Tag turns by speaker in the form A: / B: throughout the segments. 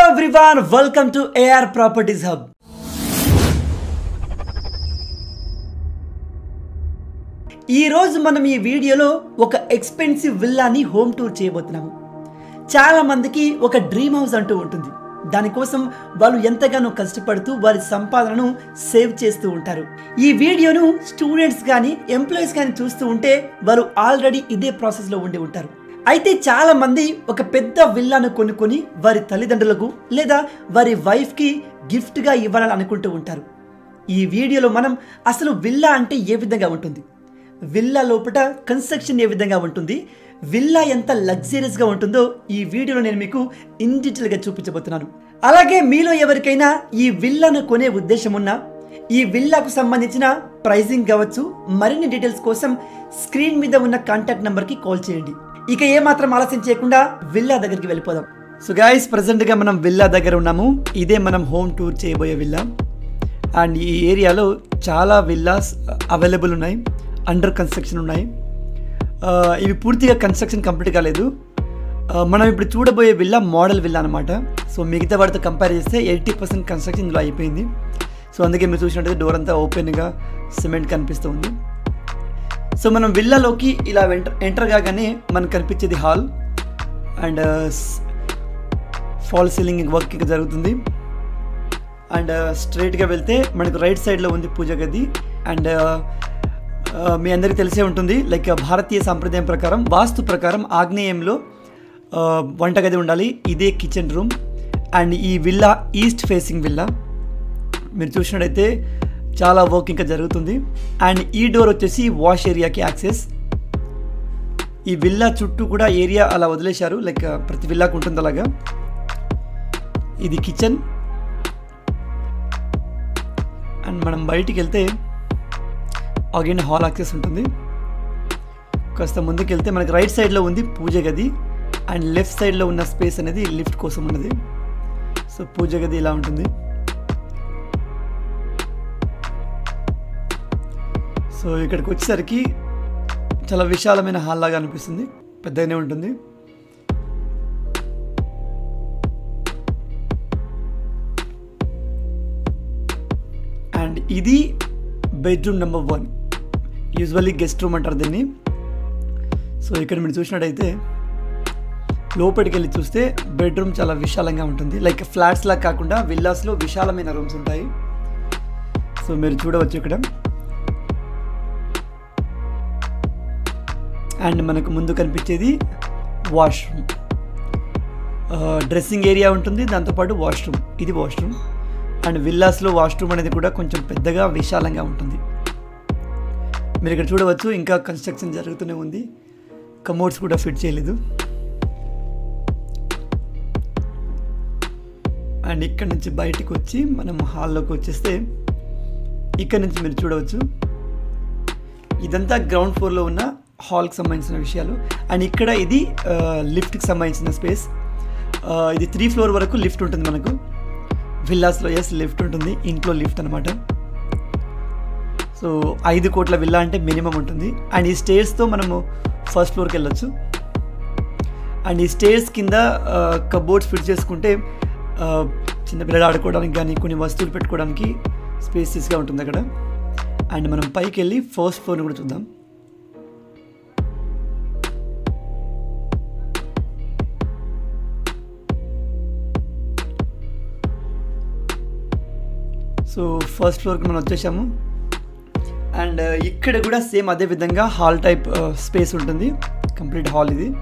A: everyone welcome to AR properties hub ఈ రోజు మనం ఈ వీడియోలో ఒక ఎక్స్పెన్సివ్ విల్లాని హోమ్ టూర్ చేయబోతున్నాము చాలా మందికి ఒక డ్రీమ్ హౌస్ అంటూ ఉంటుంది దానికోసం వాళ్ళు ఎంతగానో కష్టపడుతూ వారి సంపాదనను సేవ్ చేస్తూ ఉంటారు ఈ వీడియోను స్టూడెంట్స్ కానీ ఎంప్లాయీస్ కానీ చూస్తూ ఉంటే వారు ఆల్రెడీ ఇదే ప్రాసెస్లో ఉండి ఉంటారు అయితే చాలా మంది ఒక పెద్ద విల్లాను కొనుక్కొని వారి తల్లిదండ్రులకు లేదా వారి వైఫ్కి గిఫ్ట్గా ఇవ్వాలని అనుకుంటూ ఉంటారు ఈ వీడియోలో మనం అసలు విల్లా అంటే ఏ విధంగా ఉంటుంది విల్లా లోపల కన్స్ట్రక్షన్ ఏ విధంగా ఉంటుంది విల్లా ఎంత లగ్జరియస్గా ఉంటుందో ఈ వీడియోలో నేను మీకు ఇన్ డీటెయిల్గా చూపించబోతున్నాను అలాగే మీలో ఎవరికైనా ఈ విల్లాను కొనే ఉద్దేశం ఉన్నా ఈ విల్లాకు సంబంధించిన ప్రైజింగ్ కావచ్చు మరిన్ని డీటెయిల్స్ కోసం స్క్రీన్ మీద ఉన్న కాంటాక్ట్ నెంబర్కి కాల్ చేయండి ఇక ఏమాత్రం ఆలస్యం చేయకుండా విల్లా దగ్గరికి వెళ్ళిపోదాం సో గాయస్ ప్రజెంట్గా మనం విల్లా దగ్గర ఉన్నాము ఇదే మనం హోమ్ టూర్ చేయబోయే విల్లా అండ్ ఈ ఏరియాలో చాలా విల్లాస్ అవైలబుల్ ఉన్నాయి అండర్ కన్స్ట్రక్షన్ ఉన్నాయి ఆ, ఇవి పూర్తిగా కన్స్ట్రక్షన్ కంప్లీట్ కాలేదు ఆ, మనం ఇప్పుడు చూడబోయే విల్లా మోడల్ విల్లా అనమాట సో మిగతా వాటితో కంపేర్ చేస్తే ఎయిటీ పర్సెంట్ కన్స్ట్రక్షన్ ఇందులో అయిపోయింది సో అందుకే మీరు చూసినట్టయితే డోర్ అంతా ఓపెన్గా సిమెంట్ కనిపిస్తుంది సో మనం విల్లాలోకి ఇలా ఎంటర్ ఎంటర్ కాగానే మనకు కనిపించేది hall and false ceiling work ఇంకా జరుగుతుంది అండ్ స్ట్రైట్గా వెళ్తే మనకు రైట్ సైడ్లో ఉంది పూజ గది అండ్ మీ అందరికీ తెలిసే ఉంటుంది లైక్ భారతీయ సాంప్రదాయం ప్రకారం వాస్తు ప్రకారం ఆగ్నేయంలో ఆ, వంటగది ఉండాలి ఇదే కిచెన్ రూమ్ అండ్ ఈ విల్లా ఈస్ట్ ఫేసింగ్ విల్లా మీరు చూసినట్టయితే చాలా వర్క్ ఇంకా జరుగుతుంది అండ్ ఈ డోర్ వచ్చేసి వాష్ ఏరియాకి యాక్సెస్ ఈ విల్లా చుట్టూ కూడా ఏరియా అలా వదిలేశారు లైక్ ప్రతి విల్లాకు ఉంటుంది అలాగా ఇది కిచెన్ అండ్ మనం బయటికి వెళ్తే అగైన్ హాల్ యాక్సెస్ ఉంటుంది కాస్త ముందుకు వెళ్తే మనకి రైట్ సైడ్లో ఉంది పూజ గది అండ్ లెఫ్ట్ సైడ్లో ఉన్న స్పేస్ అనేది లిఫ్ట్ కోసం ఉన్నది సో పూజ గది ఇలా ఉంటుంది సో ఇక్కడికి వచ్చేసరికి చాలా విశాలమైన హాల్ లాగా అనిపిస్తుంది పెద్దగానే ఉంటుంది అండ్ ఇది bedroom number one usually guest room అంటారు దీన్ని సో ఇక్కడ మీరు చూసినట్టయితే లోపలికి వెళ్ళి చూస్తే బెడ్రూమ్ చాలా విశాలంగా ఉంటుంది లైక్ ఫ్లాట్స్ లా కాకుండా విల్లాస్లో విశాలమైన రూమ్స్ ఉంటాయి సో మీరు చూడవచ్చు ఇక్కడ అండ్ మనకు ముందు కనిపించేది వాష్రూమ్ డ్రెస్సింగ్ ఏరియా ఉంటుంది దాంతోపాటు వాష్రూమ్ ఇది వాష్రూమ్ అండ్ విల్లాస్లో వాష్రూమ్ అనేది కూడా కొంచెం పెద్దగా విశాలంగా ఉంటుంది మీరు ఇక్కడ చూడవచ్చు ఇంకా కన్స్ట్రక్షన్ జరుగుతూనే ఉంది కమోడ్స్ కూడా ఫిట్ చేయలేదు అండ్ ఇక్కడ నుంచి బయటికి వచ్చి మనం హాల్లోకి వచ్చేస్తే ఇక్కడ నుంచి మీరు చూడవచ్చు ఇదంతా గ్రౌండ్ ఫ్లోర్లో ఉన్న హాల్కి సంబంధించిన విషయాలు అండ్ ఇక్కడ ఇది లిఫ్ట్కి సంబంధించిన స్పేస్ ఇది త్రీ ఫ్లోర్ వరకు లిఫ్ట్ ఉంటుంది మనకు విల్లాస్లో ఎస్ లిఫ్ట్ ఉంటుంది ఇంట్లో లిఫ్ట్ అనమాట సో ఐదు కోట్ల విల్లా అంటే మినిమం ఉంటుంది అండ్ ఈ స్టేర్స్తో మనము ఫస్ట్ ఫ్లోర్కి వెళ్ళొచ్చు అండ్ ఈ స్టేర్స్ కింద కబోర్డ్స్ ఫిట్ చేసుకుంటే ఆ, చిన్నపిల్లలు ఆడుకోవడానికి కానీ కొన్ని వస్తువులు పెట్టుకోవడానికి స్పేసెస్గా ఉంటుంది అక్కడ అండ్ మనం పైకి వెళ్ళి ఫస్ట్ ఫ్లోర్ని కూడా చూద్దాం సో ఫస్ట్ ఫ్లోర్కి మనం వచ్చేసాము అండ్ ఇక్కడ కూడా సేమ్ అదే విధంగా హాల్ టైప్ స్పేస్ ఉంటుంది కంప్లీట్ హాల్ ఇది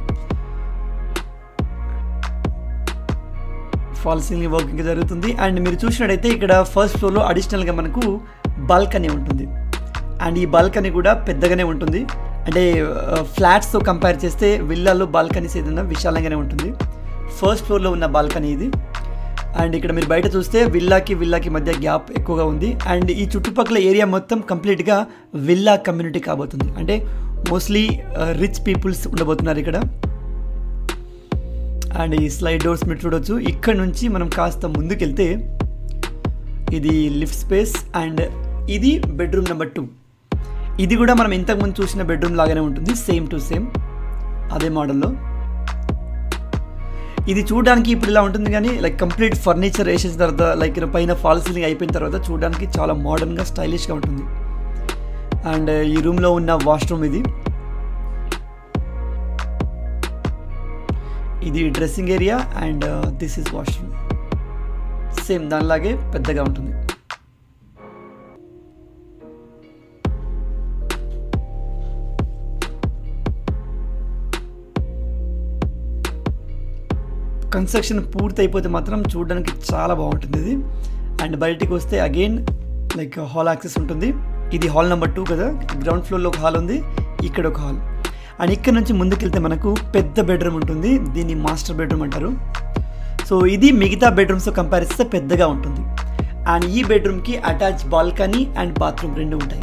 A: ఫాల్ సీలింగ్ వర్క్ ఇంకా జరుగుతుంది అండ్ మీరు చూసినట్టయితే ఇక్కడ ఫస్ట్ ఫ్లోర్లో అడిషనల్గా మనకు బాల్కనీ ఉంటుంది అండ్ ఈ బాల్కనీ కూడా పెద్దగానే ఉంటుంది అంటే ఫ్లాట్స్తో కంపేర్ చేస్తే విల్లాల్లో బాల్కనీస్ ఏదైనా విశాలంగానే ఉంటుంది ఫస్ట్ ఫ్లోర్లో ఉన్న బాల్కనీ ఇది అండ్ ఇక్కడ మీరు బయట చూస్తే విల్లాకి విల్లాకి మధ్య గ్యాప్ ఎక్కువగా ఉంది అండ్ ఈ చుట్టుపక్కల ఏరియా మొత్తం కంప్లీట్గా విల్లా కమ్యూనిటీ కాబోతుంది అంటే మోస్ట్లీ రిచ్ పీపుల్స్ ఉండబోతున్నారు ఇక్కడ అండ్ ఈ స్లైడ్ డోర్స్ మీరు చూడొచ్చు ఇక్కడ నుంచి మనం కాస్త ముందుకెళ్తే ఇది లిఫ్ట్ స్పేస్ అండ్ ఇది బెడ్రూమ్ నెంబర్ టూ ఇది కూడా మనం ఇంతకుముందు చూసిన బెడ్రూమ్ లాగానే ఉంటుంది సేమ్ టు సేమ్ అదే మోడల్లో ఇది చూడడానికి ఇప్పుడు ఇలా ఉంటుంది కానీ లైక్ కంప్లీట్ ఫర్నిచర్ వేసేసిన తర్వాత లైక్ పైన ఫాల్ సీలింగ్ అయిపోయిన తర్వాత చూడడానికి చాలా మోడర్న్గా స్టైలిష్గా ఉంటుంది అండ్ ఈ రూమ్లో ఉన్న వాష్రూమ్ ఇది ఇది dressing area and this is washroom same దానిలాగే పెద్దగా ఉంటుంది కన్స్ట్రక్షన్ పూర్తి అయిపోతే మాత్రం చూడడానికి చాలా బాగుంటుంది ఇది అండ్ బయటికి వస్తే అగైన్ లైక్ హాల్ యాక్సెస్ ఉంటుంది ఇది హాల్ నెంబర్ టూ కదా గ్రౌండ్ ఫ్లోర్లో ఒక హాల్ ఉంది ఇక్కడ ఒక హాల్ అండ్ ఇక్కడ నుంచి ముందుకెళ్తే మనకు పెద్ద బెడ్రూమ్ ఉంటుంది దీన్ని మాస్టర్ బెడ్రూమ్ అంటారు సో ఇది మిగతా బెడ్రూమ్స్తో కంపేర్ చేస్తే పెద్దగా ఉంటుంది అండ్ ఈ బెడ్రూమ్కి అటాచ్ బాల్కనీ అండ్ బాత్రూమ్ రెండు ఉంటాయి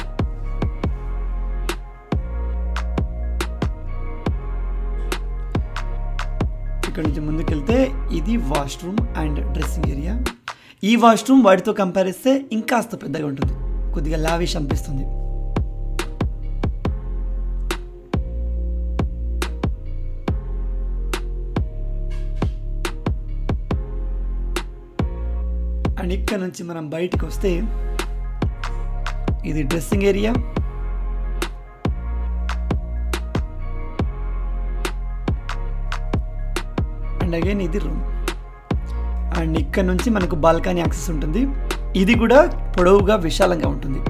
A: ఇక్కడ నుంచి ముందుకెళ్తే ఇది వాష్రూమ్ అండ్ డ్రెస్సింగ్ ఏరియా ఈ వాష్రూమ్ వాటితో కంపేర్ చేస్తే ఇంకాస్త పెద్దగా ఉంటుంది కొద్దిగా లావిష్ అనిపిస్తుంది అండ్ ఇక్కడ నుంచి మనం బయటకు వస్తే ఇది డ్రెస్సింగ్ ఏరియా అండ్ అగైన్ ఇది రూమ్ అండ్ ఇక్కడ నుంచి మనకు బాల్కనీ యాక్సెస్ ఉంటుంది ఇది కూడా పొడవుగా విశాలంగా ఉంటుంది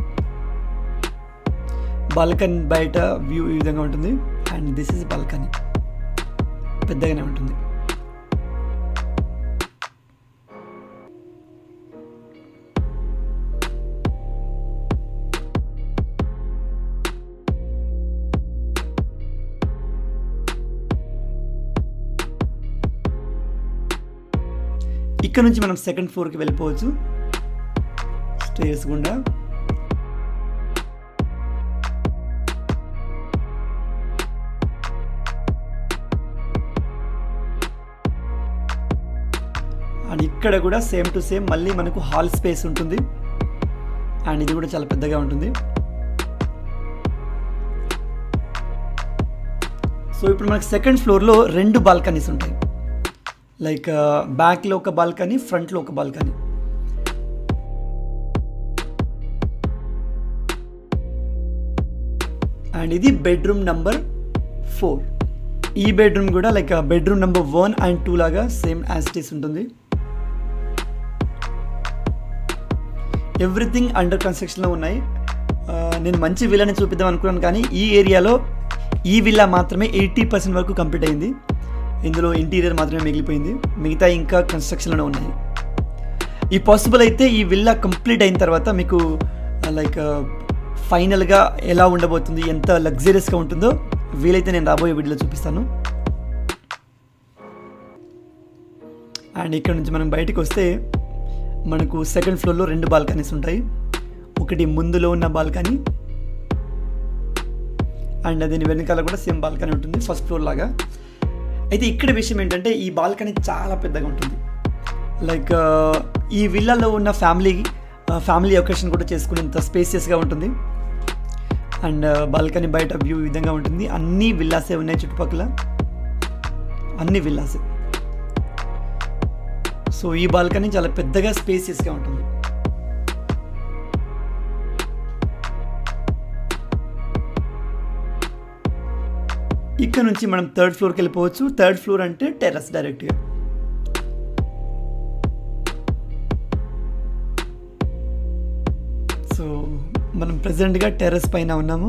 A: బాల్కనీ బయట వ్యూ ఈ విధంగా ఉంటుంది అండ్ దిస్ ఇస్ బాల్కనీ పెద్దగానే ఉంటుంది ఇక్కడ నుంచి మనం సెకండ్ ఫ్లోర్కి వెళ్ళిపోవచ్చు స్టేర్స్ గుండా అండ్ ఇక్కడ కూడా సేమ్ టు సేమ్ మళ్ళీ మనకు హాల్ స్పేస్ ఉంటుంది అండ్ ఇది కూడా చాలా పెద్దగా ఉంటుంది సో ఇప్పుడు మనకు సెకండ్ ఫ్లోర్లో రెండు బాల్కనీస్ ఉంటాయి లైక్ బ్యాక్లో ఒక బాల్కనీ ఫ్రంట్లో ఒక బాల్కనీ అండ్ ఇది బెడ్రూమ్ నంబర్ ఫోర్ ఈ బెడ్రూమ్ కూడా like bedroom number one and two లాగా సేమ్ యాజిటీస్ ఉంటుంది ఎవ్రీథింగ్ అండర్ కన్స్ట్రక్షన్లో ఉన్నాయి ఆ, నేను మంచి విల్లాని చూపిద్దాం అనుకున్నాను కానీ ఈ ఏరియాలో ఈ విల్లా మాత్రమే ఎయిటీ పర్సెంట్ వరకు కంప్లీట్ అయింది ఇందులో ఇంటీరియర్ మాత్రమే మిగిలిపోయింది మిగతా ఇంకా కన్స్ట్రక్షన్లోనే ఉన్నాయి ఈ పాసిబుల్ అయితే ఈ విల్లా కంప్లీట్ అయిన తర్వాత మీకు లైక్ ఫైనల్గా ఎలా ఉండబోతుంది ఎంత లగ్జరియస్గా ఉంటుందో వీలైతే నేను రాబోయే వీడియోలో చూపిస్తాను అండ్ ఇక్కడ నుంచి మనం బయటికి వస్తే మనకు సెకండ్ ఫ్లోర్లో రెండు బాల్కనీస్ ఉంటాయి ఒకటి ముందులో ఉన్న బాల్కనీ అండ్ దీని వెనకాల కూడా సేమ్ బాల్కనీ ఉంటుంది ఫస్ట్ ఫ్లోర్ లాగా అయితే ఇక్కడ విషయం ఏంటంటే ఈ బాల్కనీ చాలా పెద్దగా ఉంటుంది లైక్ ఈ విల్లాలో ఉన్న ఫ్యామిలీ ఫ్యామిలీ ఒకేషన్ కూడా చేసుకునేంత స్పేసియస్గా ఉంటుంది అండ్ బాల్కనీ బయట వ్యూ ఈ విధంగా ఉంటుంది అన్ని విల్లాసే ఉన్నాయి చుట్టుపక్కల అన్ని విల్లాసే సో ఈ బాల్కనీ చాలా పెద్దగా స్పేసియస్గా ఉంటుంది ఇక్కడ నుంచి మనం థర్డ్ ఫ్లోర్కి వెళ్ళిపోవచ్చు థర్డ్ ఫ్లోర్ అంటే టెర్రస్ డైరెక్ట్గా సో మనం ప్రజెంట్గా టెర్రస్ పైన ఉన్నాము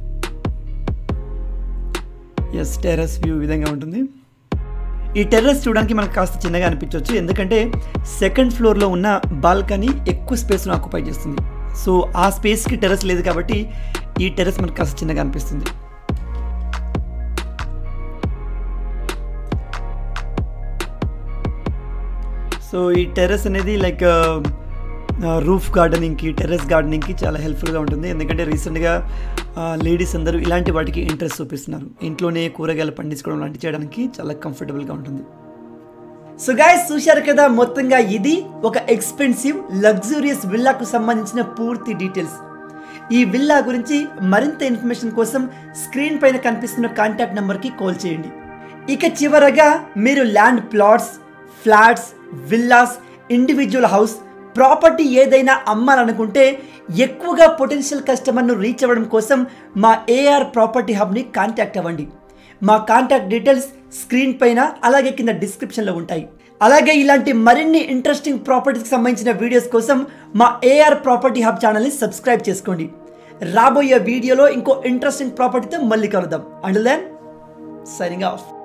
A: ఎస్ టెర్రస్ వ్యూ ఈ విధంగా ఉంటుంది ఈ టెర్రస్ చూడడానికి మనకు కాస్త చిన్నగా అనిపించవచ్చు ఎందుకంటే సెకండ్ ఫ్లోర్లో ఉన్న బాల్కనీ ఎక్కువ స్పేస్ను ఆక్యుపై చేస్తుంది సో ఆ స్పేస్కి టెర్రస్ లేదు కాబట్టి ఈ టెర్రస్ మనకు కాస్త చిన్నగా అనిపిస్తుంది సో ఈ టెర్రస్ అనేది లైక్ రూఫ్ గార్డెనింగ్కి టెర్రస్ గార్డెనింగ్కి చాలా హెల్ప్ఫుల్గా ఉంటుంది ఎందుకంటే రీసెంట్గా లేడీస్ అందరూ ఇలాంటి వాటికి ఇంట్రెస్ట్ చూపిస్తున్నారు ఇంట్లోనే కూరగాయలు పండించుకోవడం లాంటివి చేయడానికి చాలా కంఫర్టబుల్గా ఉంటుంది సో గాయస్ చూశారు కదా మొత్తంగా ఇది ఒక ఎక్స్పెన్సివ్ లగ్జూరియస్ విల్లాకు సంబంధించిన పూర్తి డీటెయిల్స్ ఈ విల్లా గురించి మరింత ఇన్ఫర్మేషన్ కోసం స్క్రీన్ పైన కనిపిస్తున్న కాంటాక్ట్ నెంబర్కి కాల్ చేయండి ఇక చివరగా మీరు land plots flats villas individual house property ఏదైనా అమ్మాలనుకుంటే ఎక్కువగా పొటెన్షియల్ కస్టమర్ను రీచ్ అవ్వడం కోసం మా ఏఆర్ ప్రాపర్టీ హబ్ని కాంటాక్ట్ అవ్వండి మా కాంటాక్ట్ డీటెయిల్స్ స్క్రీన్ పైన అలాగే కింద డిస్క్రిప్షన్లో ఉంటాయి అలాగే ఇలాంటి మరిన్ని ఇంట్రెస్టింగ్ ప్రాపర్టీస్కి సంబంధించిన వీడియోస్ కోసం మా ఏఆర్ ప్రాపర్టీ హబ్ ఛానల్ని సబ్స్క్రైబ్ చేసుకోండి రాబోయే వీడియోలో ఇంకో ఇంట్రెస్టింగ్ ప్రాపర్టీతో మళ్ళీ కలుద్దాం అండ్ దెన్ సైనింగ్ ఆఫ్